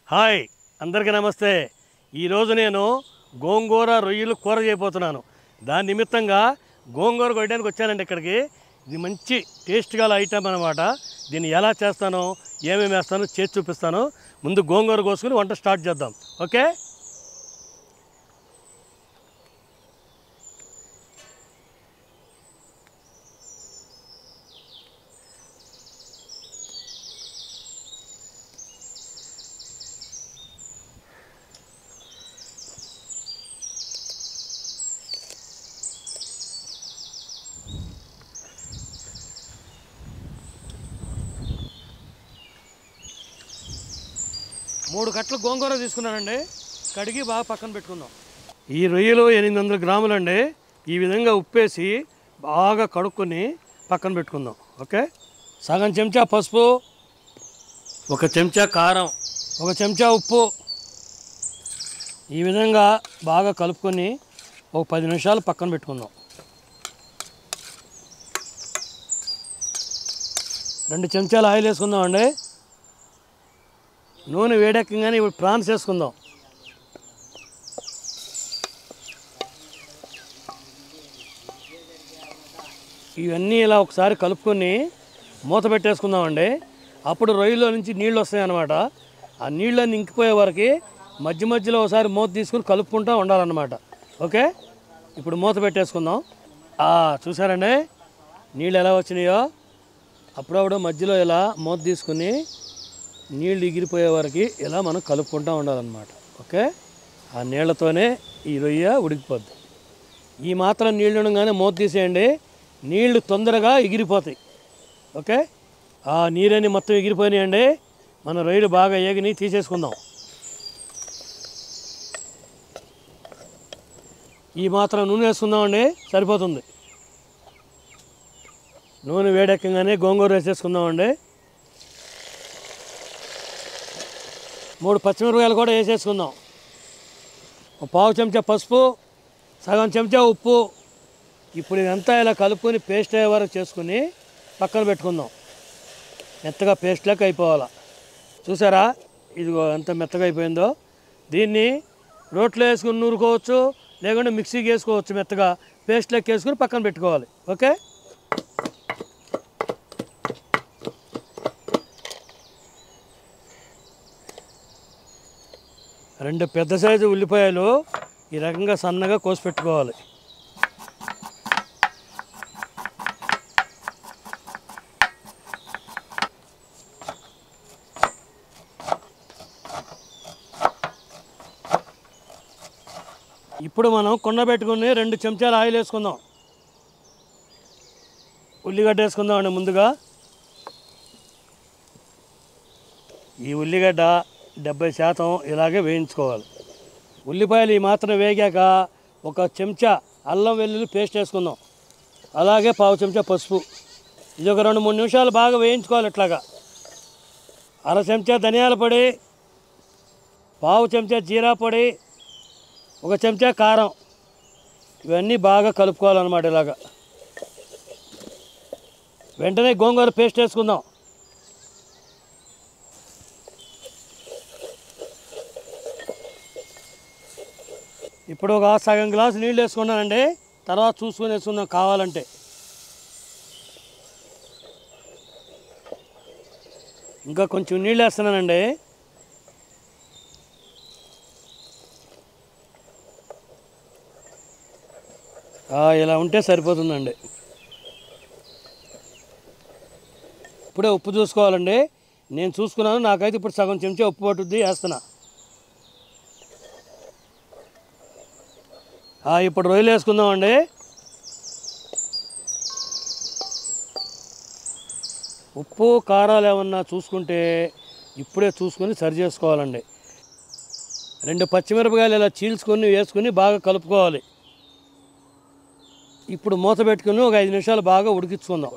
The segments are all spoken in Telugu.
హాయ్ అందరికీ నమస్తే ఈరోజు నేను గోంగూర రొయ్యలు కూర చేయబోతున్నాను దాని నిమిత్తంగా గోంగూర కొయ్యడానికి వచ్చానండి ఇక్కడికి ఇది మంచి టేస్ట్ గల ఐటమ్ అనమాట దీన్ని ఎలా చేస్తానో ఏమేమి వేస్తానో చేసి చూపిస్తాను ముందు గోంగూర కోసుకుని వంట స్టార్ట్ చేద్దాం ఓకే మూడు కట్టలు గోంగూర తీసుకున్నానండి కడిగి బాగా పక్కన పెట్టుకుందాం ఈ రొయ్యలు ఎనిమిది వందల గ్రాములండి ఈ విధంగా ఉప్పేసి బాగా కడుక్కొని పక్కన పెట్టుకుందాం ఓకే సగం చెంచా పసుపు ఒక చెంచా కారం ఒక చెంచా ఉప్పు ఈ విధంగా బాగా కలుపుకొని ఒక పది నిమిషాలు పక్కన పెట్టుకుందాం రెండు చెంచాలు ఆయిల్ వేసుకుందామండి నూనె వేడెక్కగానే ఇప్పుడు ప్రాన్స్ వేసుకుందాం ఇవన్నీ ఇలా ఒకసారి కలుపుకొని మూత పెట్టేసుకుందామండి అప్పుడు రొయ్యలో నుంచి నీళ్ళు వస్తాయి అన్నమాట ఆ నీళ్ళని ఇంకిపోయే వరకు మధ్య మధ్యలో ఒకసారి మూత తీసుకుని కలుపుకుంటూ ఉండాలన్నమాట ఓకే ఇప్పుడు మూత పెట్టేసుకుందాం ఆ, చూసారండి నీళ్ళు ఎలా వచ్చినాయో అప్పుడప్పుడు మధ్యలో ఇలా మూత తీసుకుని నీళ్ళు ఎగిరిపోయే వరకు ఇలా మనం కలుపుకుంటూ ఉండాలన్నమాట ఓకే ఆ నీళ్ళతోనే ఈ రొయ్య ఉడికిపోద్ది ఈ మాత్రం నీళ్ళు ఉండగానే మూత తీసేయండి నీళ్లు తొందరగా ఎగిరిపోతాయి ఓకే ఆ నీరని మొత్తం ఎగిరిపోయినాయండి మన రొయ్యలు బాగా ఏగిని తీసేసుకుందాం ఈ మాత్రం నూనె వేసుకుందామండి సరిపోతుంది నూనె వేడెక్కగానే గోంగూర వేసేసుకుందామండి మూడు పచ్చిమిరపకాయలు కూడా వేసేసుకుందాం ఒక పావు చెంచా పసుపు సగం చెంచా ఉప్పు ఇప్పుడు ఇదంతా ఇలా కలుపుకొని పేస్ట్ అయ్యే వరకు చేసుకుని పక్కన పెట్టుకుందాం మెత్తగా పేస్ట్ లెక్క అయిపోవాలా చూసారా ఇదిగో ఎంత మెత్తగా అయిపోయిందో దీన్ని రోట్లో వేసుకుని నూరుకోవచ్చు లేకుంటే మిక్సీకి వేసుకోవచ్చు మెత్తగా పేస్ట్ లెక్క వేసుకుని పక్కన పెట్టుకోవాలి ఓకే రెండు పెద్ద సైజు ఉల్లిపాయలు ఈ రకంగా సన్నగా కోసి పెట్టుకోవాలి ఇప్పుడు మనం కుండ పెట్టుకుని రెండు చెంచాలు ఆయిల్ వేసుకుందాం ఉల్లిగడ్డ వేసుకుందామండి ముందుగా ఈ ఉల్లిగడ్డ డెబ్బై శాతం ఇలాగే వేయించుకోవాలి ఉల్లిపాయలు ఈ మాత్రం వేగాక ఒక చెంచా అల్లం వెల్లుల్లి పేస్ట్ వేసుకుందాం అలాగే పావు చెంచా పసుపు ఇది ఒక రెండు మూడు నిమిషాలు బాగా వేయించుకోవాలి ఇట్లాగా అర చెంచా ధనియాల పొడి పావు చెంచా జీరా పొడి ఒక చెంచా కారం ఇవన్నీ బాగా కలుపుకోవాలన్నమాట ఇలాగా వెంటనే గోంగూర పేస్ట్ వేసుకుందాం ఇప్పుడు ఒక సగం గ్లాసు నీళ్ళు వేసుకున్నానండి తర్వాత చూసుకొని వేసుకుందాం కావాలంటే ఇంకా కొంచెం నీళ్ళు వేస్తున్నానండి ఆ, ఇలా ఉంటే సరిపోతుందండి ఇప్పుడే ఉప్పు చూసుకోవాలండి నేను చూసుకున్నాను నాకైతే ఇప్పుడు సగం చెంచా ఉప్పు పట్టుద్ది వేస్తున్నా ఆ, ఇప్పుడు రొయ్యలు వేసుకుందామండి ఉప్పు కారాలు ఏమన్నా చూసుకుంటే ఇప్పుడే చూసుకొని సరి చేసుకోవాలండి రెండు పచ్చిమిరపకాయలు ఇలా చీల్చుకొని వేసుకొని బాగా కలుపుకోవాలి ఇప్పుడు మూత పెట్టుకుని ఒక ఐదు నిమిషాలు బాగా ఉడికించుకుందాం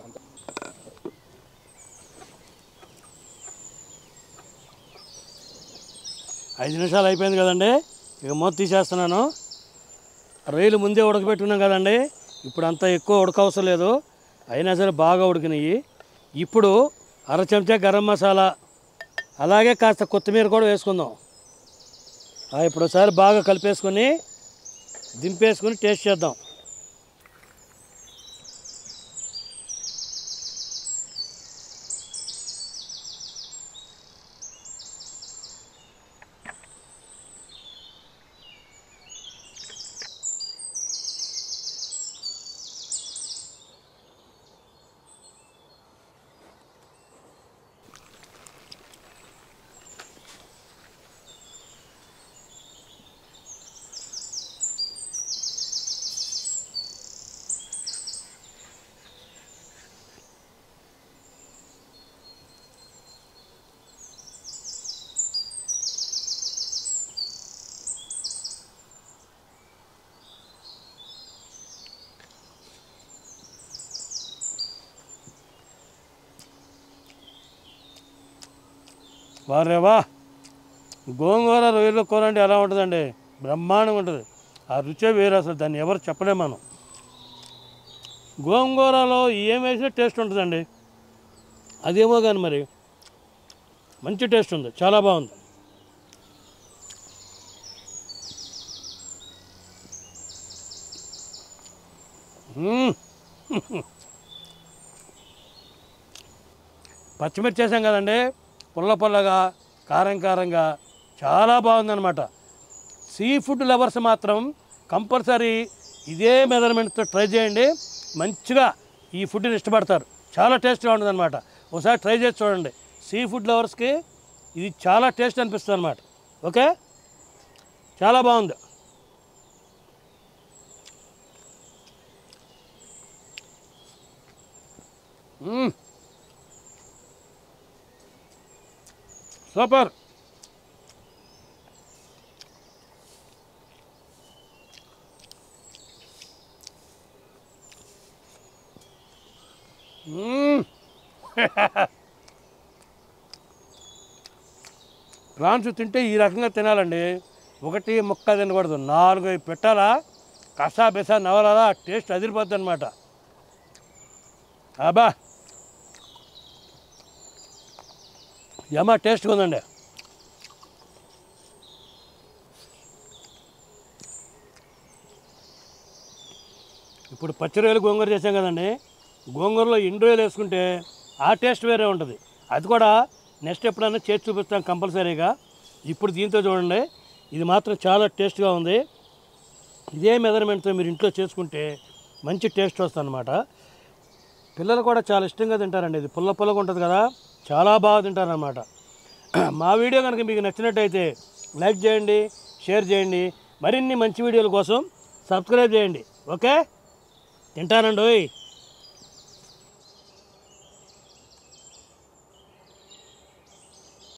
ఐదు నిమిషాలు అయిపోయింది కదండి ఇక మూత తీసేస్తున్నాను రొయ్యలు ముందే ఉడకబెట్టుకున్నాం కదండి ఇప్పుడు అంత ఎక్కువ ఉడకవసరం లేదు అయినా సరే బాగా ఉడికినాయి ఇప్పుడు అర చెంచా గరం మసాలా అలాగే కాస్త కొత్తిమీర కూడా వేసుకుందాం ఆ, ఇప్పుడు ఒకసారి బాగా కలిపేసుకొని దింపేసుకొని టేస్ట్ చేద్దాం వారేవా గోంగూర రొయ్యల కూర అంటే ఎలా ఉంటుందండి బ్రహ్మాండంగా ఉంటుంది ఆ రుచే వేరు అసలు దాన్ని ఎవరు చెప్పలేము మనం గోంగూరలో ఏం వేసినా టేస్ట్ ఉంటుందండి అదేమో కానీ మరి మంచి టేస్ట్ ఉంది చాలా బాగుంది మ్మ్. పచ్చిమిర్చి వేసాం కదండి పుల్ల పుల్లగా కారం కారంగా చాలా బాగుందన్నమాట సీ ఫుడ్ లవర్స్ మాత్రం కంపల్సరీ ఇదే మెజర్మెంట్తో ట్రై చేయండి మంచిగా ఈ ఫుడ్ని ఇష్టపడతారు చాలా టేస్ట్గా ఉంటుంది అనమాట ఒకసారి ట్రై చేసి చూడండి సీ ఫుడ్ లవర్స్కి ఇది చాలా టేస్ట్ అనిపిస్తుంది అనమాట ఓకే చాలా బాగుంది మ్మ్. సూపర్ మ్మ్. ప్రాన్స్ తింటే ఈ రకంగా తినాలండి ఒకటి ముక్క తినకూడదు నాలుగు ఐదు పెట్టాలా కసా బెసా నవలాలా టేస్ట్ అదిరిపోద్ది అనమాట అబ్బా యమ టేస్ట్గా ఉందండి ఇప్పుడు పచ్చి రొయ్యలు గోంగూర చేసాం కదండి గోంగూరలో ఎండు రొయ్యలు వేసుకుంటే ఆ టేస్ట్ వేరే ఉంటుంది అది కూడా నెక్స్ట్ ఎప్పుడైనా చేసి చూపిస్తాం కంపల్సరీగా ఇప్పుడు దీంతో చూడండి ఇది మాత్రం చాలా టేస్ట్గా ఉంది ఇదే మెజర్మెంట్తో మీరు ఇంట్లో చేసుకుంటే మంచి టేస్ట్ వస్తుంది అనమాట పిల్లలు కూడా చాలా ఇష్టంగా తింటారండి ఇది పుల్ల పుల్లగా ఉంటుంది కదా చాలా బాగా తింటారనమాట మా వీడియో కనుక మీకు నచ్చినట్టయితే లైక్ చేయండి షేర్ చేయండి మరిన్ని మంచి వీడియోల కోసం సబ్స్క్రైబ్ చేయండి ఓకే తింటానండి ఓయ్